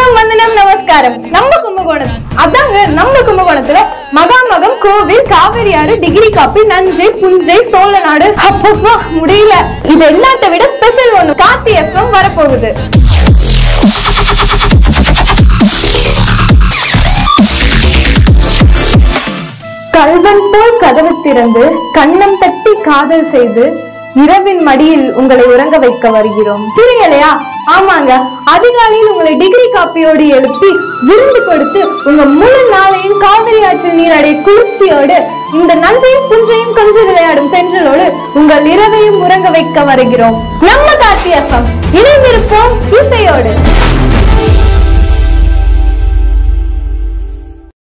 வணக்கம் வந்தனம் நமஸ்காரம் நம்ம கும்பகோணம் அதாங்க நம்ம கும்பகோணத்துல மகாமகம் கோவில் காவிரி ஆறு டிகிரி காப்பி நஞ்சை புஞ்சை சோழநாடு அப்பப்பா முடியல இது எல்லாத்த விட ஸ்பெஷல் ஒண்ணு கார்த்தி எஃப்எம் வரப்போகுது கல்வன் போல் கதவு திறந்து கண்ணம் தட்டி காதல் செய்து இரவின் மடியில் உங்களை உறங்க வைக்க வருகிறோம் புரியலையா ஆமாங்க அதிகாலையில் உங்களை டிகிரி காப்பியோடு எழுப்பி விருந்து கொடுத்து உங்க முழு நாளையும் காவிரி ஆற்றில் நீராடிய குளிர்ச்சியோடு இந்த நஞ்சையும் புஞ்சையும் கொஞ்சம் விளையாடும் தென்றலோடு உங்கள் இரவையும் உறங்க வைக்க வருகிறோம் நம்ம கார்த்தி எஃப்எம் இணைந்திருப்போம் இசையோடு